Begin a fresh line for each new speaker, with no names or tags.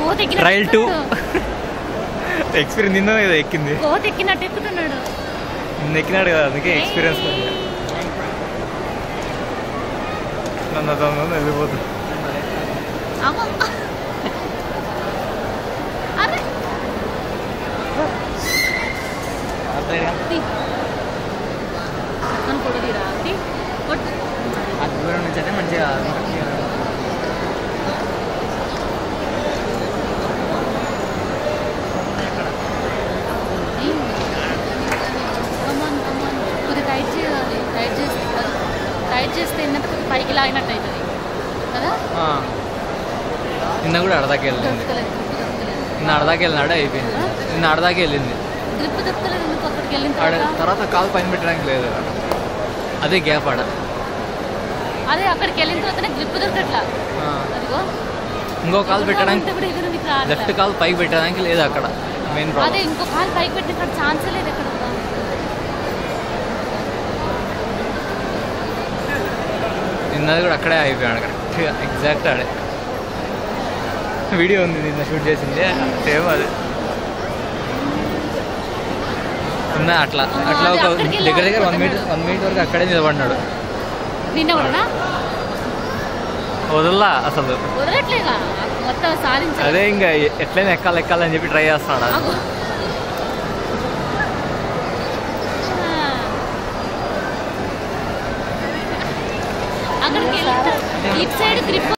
కోత ఎక్కినట్టు
trial two
ఎక్కుతున్నాడు.
ఎక్స్పీరియన్స్ నిన్న ఏదో ఎక్కింది
కోత ఎక్కినట్టు ఎక్కుతున్నాడు
నిన్న ఎక్కినాడు కదా అందుకే ఎక్స్పీరియన్స్ నన్ను అతను వెళ్ళిపోతుంది
అమ్మ. అరే తీ. నన్ను కొడదీరా తీ. కొట్టు.
ఆ దూరం నుంచి అయితే మంచిగా
తీ. Come on, come on. కొద్దిగా టైట్ చేయాలి టైట్ చేస్తే టైట్ చేస్తే ఏంటంటే కొద్దిగా పైకి లాగినట్టు అవుతుంది కదా
నిన్న కూడా అడదాకి వెళ్ళింది
దొరకలేదు గ్రిప్ దొరకలేదు
నిన్న అడదాకి వెళ్ళినాడు అయిపోయింది నిన్న అడదాకి వెళ్ళింది
గ్రిప్ దొరకలేదు ఎందుకు అక్కడికి వెళ్ళిన
ఆడ
తర్వాత
తర్వాత కాలు పైన పెట్టడానికి లేదు అదే గ్యాప్ ఆడ
అదే అక్కడికి వెళ్ళిన తర్వాతనే గ్రిప్ దొరకట్లా
ఆ.
అదిగో
ఇంకో కాలు
ఇప్పుడు
పెట్టడానికి
ఉంటే కూడా ఎదురు నీకు రావట్లే.
లెఫ్ట్ కాలు పైకి పెట్టడానికి లేదు అక్కడ మెయిన్
అదే
ప్రాబ్లం
ఇంకో కాలు పైకి పెట్టిన ఛాన్సే లేదు ఎక్కడ కూడా.
నిన్నది కూడా అక్కడే అయిపోయాడు కరెక్ట్గా ఎగ్జాక్ట్ ఆడే వీడియో ఉంది నిన్న షూట్ చేసింది సేమ్ అది నిన్న అట్లా అట్లా
అది
ఒక
అక్కడికి వెళ్ళి
దగ్గర దగ్గర వన్ మినిట్
ఆగిపోతున్నాడు.
వన్ మినిట్ వరకు అక్కడే నిలబడినాడు
నిన్న కూడా
వదల్లా అసలు
వదలట్లేగా మొత్తం సాధించాలి
అదే ఇంకా ఎట్లయినా ఎక్కాలి ఎక్కాలని చెప్పి ట్రై చేస్తున్నాడు
అగో. ఆ. అక్కడికి వెళ్ళి ఇటు సైడ్ గ్రిప్